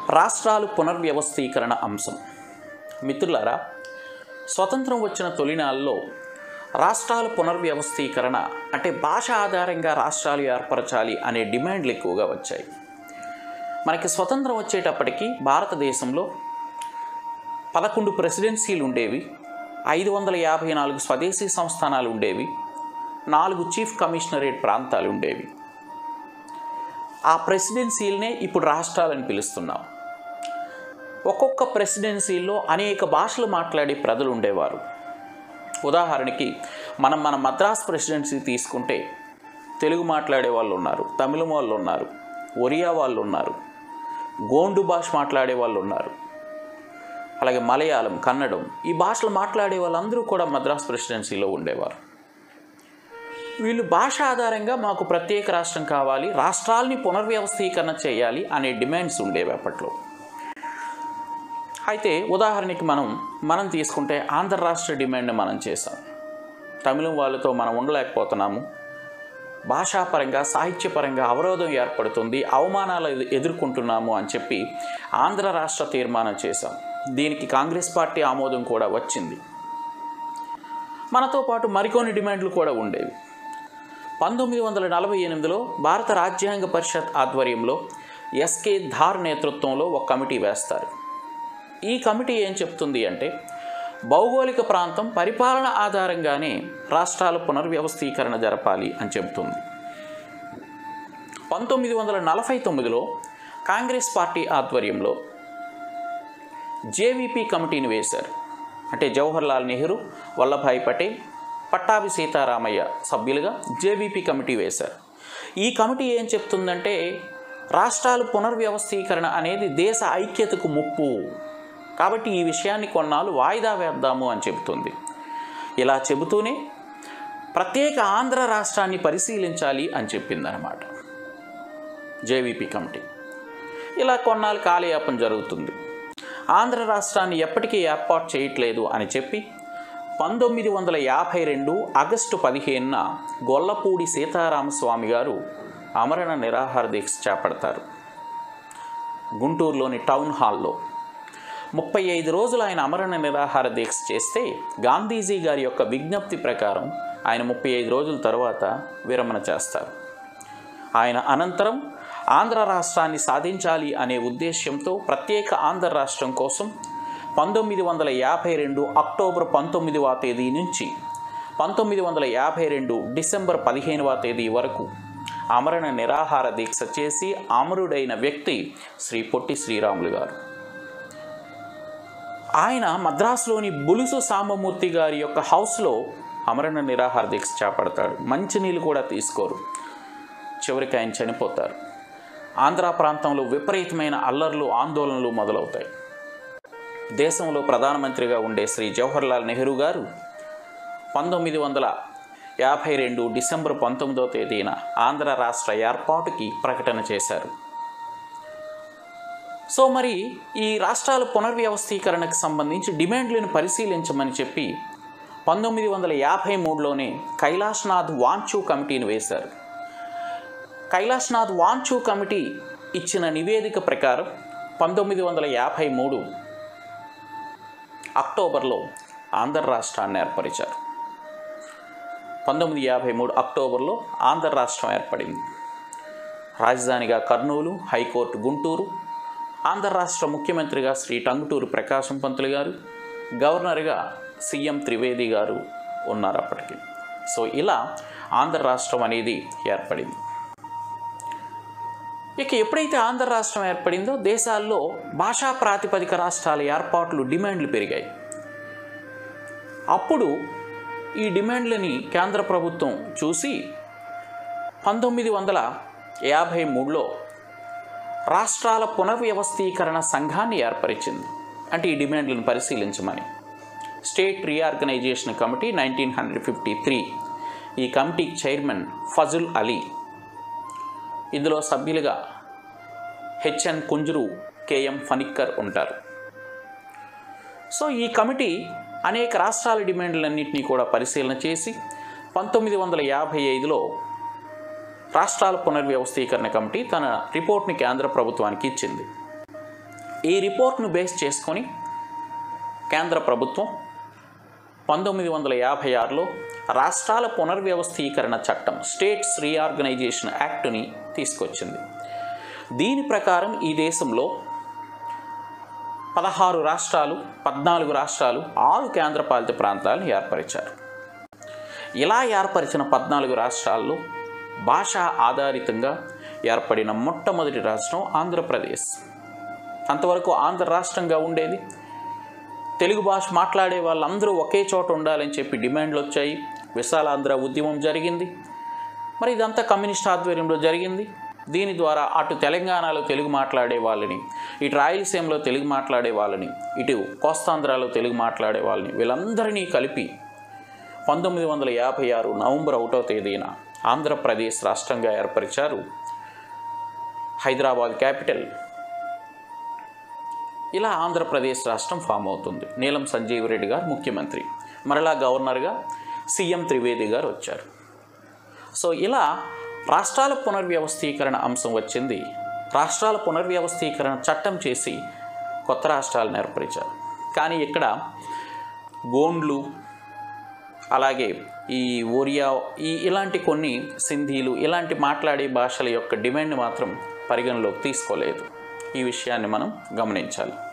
రాష్ట్రాలు పునర్వ్యవస్థీకరణ అంశం మిత్రులారా స్వతంత్రం వచ్చిన తొలినాళ్ళలో రాష్ట్రాల పునర్వ్యవస్థీకరణ అంటే భాష ఆధారంగా రాష్ట్రాలు ఏర్పరచాలి అనే డిమాండ్లు ఎక్కువగా వచ్చాయి మనకి స్వతంత్రం వచ్చేటప్పటికి భారతదేశంలో పదకొండు ప్రెసిడెన్సీలు ఉండేవి ఐదు వందల యాభై నాలుగు స్వదేశీ సంస్థానాలు ఉండేవి నాలుగు చీఫ్ కమిషనరేట్ ప్రాంతాలు ఉండేవి ఆ ప్రెసిడెన్సీలనే ఇప్పుడు రాష్ట్రాలని పిలుస్తున్నాం ఒక్కొక్క ప్రెసిడెన్సీల్లో అనేక భాషలు మాట్లాడే ప్రజలు ఉండేవారు ఉదాహరణకి మనం మన మద్రాస్ ప్రెసిడెన్సీ తీసుకుంటే తెలుగు మాట్లాడే వాళ్ళు ఉన్నారు తమిళం వాళ్ళు ఉన్నారు ఒరియా వాళ్ళు ఉన్నారు గోండు భాష మాట్లాడే వాళ్ళు ఉన్నారు అలాగే మలయాళం కన్నడం ఈ భాషలు మాట్లాడే వాళ్ళందరూ కూడా మద్రాస్ ప్రెసిడెన్సీలో ఉండేవారు వీళ్ళు భాష ఆధారంగా మాకు ప్రత్యేక రాష్ట్రం కావాలి రాష్ట్రాల్ని పునర్వ్యవస్థీకరణ చేయాలి అనే డిమాండ్స్ ఉండేవి అప్పట్లో అయితే ఉదాహరణకి మనం మనం తీసుకుంటే ఆంధ్ర రాష్ట్ర డిమాండ్ని మనం చేసాం తమిళం వాళ్ళతో మనం ఉండలేకపోతున్నాము భాషాపరంగా సాహిత్యపరంగా అవరోధం ఏర్పడుతుంది అవమానాలు ఎదు- ఎదుర్కొంటున్నాము అని చెప్పి ఆంధ్ర రాష్ట్ర తీర్మానం చేశాం దీనికి కాంగ్రెస్ పార్టీ ఆమోదం కూడా వచ్చింది మనతో పాటు మరికొన్ని డిమాండ్లు కూడా ఉండేవి పంతొమ్మిది వందల నలభై ఎనిమిదిలో భారత రాజ్యాంగ పరిషత్ ఆధ్వర్యంలో ఎస్కే ధార్ నేతృత్వంలో ఒక కమిటీ వేస్తారు ఈ కమిటీ ఏం చెప్తుంది అంటే భౌగోళిక ప్రాంతం పరిపాలన ఆధారంగానే రాష్ట్రాల పునర్వ్యవస్థీకరణ జరపాలి అని చెబుతుంది పంతొమ్మిది వందల నలభై తొమ్మిదిలో కాంగ్రెస్ పార్టీ ఆధ్వర్యంలో జేవీపీ కమిటీని వేశారు అంటే జవహర్లాల్ నెహ్రూ వల్లభాయ్ పటేల్ పట్టాభి సీతారామయ్య సభ్యులుగా జేవీపీ కమిటీ వేశారు ఈ కమిటీ ఏం చెప్తుందంటే రాష్ట్రాలు పునర్వ్యవస్థీకరణ అనేది దేశ ఐక్యతకు ముప్పు కాబట్టి ఈ విషయాన్ని కొన్నాళ్ళు వాయిదా వేద్దాము అని చెబుతుంది ఇలా చెబుతూనే ప్రత్యేక ఆంధ్ర రాష్ట్రాన్ని పరిశీలించాలి అని చెప్పిందనమాట జేవీపీ కమిటీ ఇలా కొన్నాళ్ళు కాలయాపన జరుగుతుంది ఆంధ్ర రాష్ట్రాన్ని ఎప్పటికీ ఏర్పాటు చేయట్లేదు అని చెప్పి పంతొమ్మిది వందల యాభై రెండు ఆగస్టు పదిహేనున గొల్లపూడి సీతారామస్వామి గారు అమరణ నిరాహార దీక్ష చేపడతారు గుంటూరులోని టౌన్ హాల్లో ముప్పై ఐదు రోజులు ఆయన అమరణ నిరాహార దీక్ష చేస్తే గాంధీజీ గారి యొక్క విజ్ఞప్తి ప్రకారం ఆయన ముప్పై ఐదు రోజుల తర్వాత విరమణ చేస్తారు ఆయన అనంతరం ఆంధ్ర రాష్ట్రాన్ని సాధించాలి అనే ఉద్దేశ్యంతో ప్రత్యేక ఆంధ్ర రాష్ట్రం కోసం పంతొమ్మిది వందల యాభై రెండు అక్టోబర్ పంతొమ్మిదవ తేదీ నుంచి పంతొమ్మిది వందల యాభై రెండు డిసెంబర్ పదిహేనవ తేదీ వరకు అమరణ నిరాహార దీక్ష చేసి అమరుడైన వ్యక్తి శ్రీ పొట్టి శ్రీరాములు గారు ఆయన మద్రాసులోని బులుసు సాంబమూర్తి గారి యొక్క హౌస్లో అమరణ నిరాహార దీక్ష చేపడతాడు మంచినీళ్ళు కూడా తీసుకోరు చివరికి ఆయన చనిపోతారు ఆంధ్ర ప్రాంతంలో విపరీతమైన అల్లర్లు ఆందోళనలు మొదలవుతాయి దేశంలో ప్రధానమంత్రిగా ఉండే శ్రీ జవహర్లాల్ నెహ్రూ గారు పంతొమ్మిది వందల యాభై రెండు డిసెంబర్ పంతొమ్మిదవ తేదీన ఆంధ్ర రాష్ట్ర ఏర్పాటుకి ప్రకటన చేశారు సో మరి ఈ రాష్ట్రాల పునర్వ్యవస్థీకరణకు సంబంధించి డిమాండ్లను పరిశీలించమని చెప్పి పంతొమ్మిది వందల యాభై మూడులోనే కైలాష్నాథ్ వాంచు కమిటీని వేశారు కైలాష్నాథ్ వాంచు కమిటీ ఇచ్చిన నివేదిక ప్రకారం పంతొమ్మిది వందల యాభై మూడు అక్టోబర్లో ఆంధ్ర రాష్ట్రాన్ని ఏర్పరిచారు పంతొమ్మిది యాభై మూడు అక్టోబర్లో ఆంధ్ర రాష్ట్రం ఏర్పడింది రాజధానిగా కర్నూలు హైకోర్టు గుంటూరు ఆంధ్ర రాష్ట్ర ముఖ్యమంత్రిగా శ్రీ టంగుటూరు ప్రకాశం పంతులు గారు గవర్నర్గా సీఎం త్రివేది గారు ఉన్నారు అప్పటికి సో ఇలా ఆంధ్ర రాష్ట్రం అనేది ఏర్పడింది ఇక ఎప్పుడైతే ఆంధ్ర రాష్ట్రం ఏర్పడిందో దేశాల్లో భాషా ప్రాతిపదిక రాష్ట్రాల ఏర్పాట్లు డిమాండ్లు పెరిగాయి అప్పుడు ఈ డిమాండ్లని కేంద్ర ప్రభుత్వం చూసి పంతొమ్మిది వందల యాభై మూడులో రాష్ట్రాల పునర్వ్యవస్థీకరణ సంఘాన్ని ఏర్పరిచింది అంటే ఈ డిమాండ్లను పరిశీలించమని state reorganisation committee nineteen hundred fifty three ఈ కమిటీకి చైర్మన్ ఫజుల్ అలీ ఇందులో సభ్యులుగా హెచ్ఎన్ కుంజురు కేఎం ఫనిక్కర్ ఉంటారు సో ఈ కమిటీ అనేక రాష్ట్రాల డిమాండ్లన్నింటినీ కూడా పరిశీలన చేసి పంతొమ్మిది వందల యాభై ఐదులో రాష్ట్రాల పునర్వ్యవస్థీకరణ కమిటీ తన రిపోర్ట్ని కేంద్ర ప్రభుత్వానికి ఇచ్చింది ఈ రిపోర్ట్ను బేస్ చేసుకొని కేంద్ర ప్రభుత్వం పంతొమ్మిది వందల యాభై ఆరులో రాష్ట్రాల పునర్వ్యవస్థీకరణ చట్టం స్టేట్స్ రీఆర్గనైజేషన్ యాక్ట్ని తీసుకొచ్చింది దీని ప్రకారం ఈ దేశంలో పదహారు రాష్ట్రాలు పద్నాలుగు రాష్ట్రాలు ఆరు కేంద్రపాలిత ప్రాంతాలను ఏర్పరిచారు ఇలా ఏర్పరిచిన పద్నాలుగు రాష్ట్రాల్లో భాషా ఆధారితంగా ఏర్పడిన మొట్టమొదటి రాష్ట్రం ఆంధ్రప్రదేశ్ అంతవరకు ఆంధ్ర రాష్ట్రంగా ఉండేది తెలుగు భాష మాట్లాడే వాళ్ళందరూ ఒకే చోట ఉండాలని చెప్పి డిమాండ్లు వచ్చాయి విశాలాంధ్ర ఉద్యమం జరిగింది మరి ఇదంతా కమ్యూనిస్ట్ ఆధ్వర్యంలో జరిగింది దీని ద్వారా అటు తెలంగాణలో తెలుగు మాట్లాడే వాళ్ళని ఇటు రాయలసీమలో తెలుగు మాట్లాడే వాళ్ళని ఇటు కోస్తాంధ్రాలో తెలుగు మాట్లాడే వాళ్ళని వీళ్ళందరినీ కలిపి పంతొమ్మిది వందల యాభై ఆరు నవంబర్ ఒకటో తేదీన ఆంధ్రప్రదేశ్ రాష్ట్రంగా ఏర్పరిచారు హైదరాబాద్ క్యాపిటల్ ఇలా ఆంధ్రప్రదేశ్ రాష్ట్రం ఫామ్ అవుతుంది నీలం సంజీవ్ రెడ్డి గారు ముఖ్యమంత్రి మరలా గవర్నర్గా సీఎం త్రివేది గారు వచ్చారు సో ఇలా రాష్ట్రాల పునర్వ్యవస్థీకరణ అంశం వచ్చింది రాష్ట్రాల పునర్వ్యవస్థీకరణ చట్టం చేసి కొత్త రాష్ట్రాలను ఏర్పరిచారు కానీ ఇక్కడ గోండ్లు అలాగే ఈ ఒరియా ఈ ఇలాంటి కొన్ని సింధీలు ఇలాంటి మాట్లాడే భాషల యొక్క డిమాండ్ మాత్రం పరిగణలోకి తీసుకోలేదు ఈ విషయాన్ని మనం గమనించాలి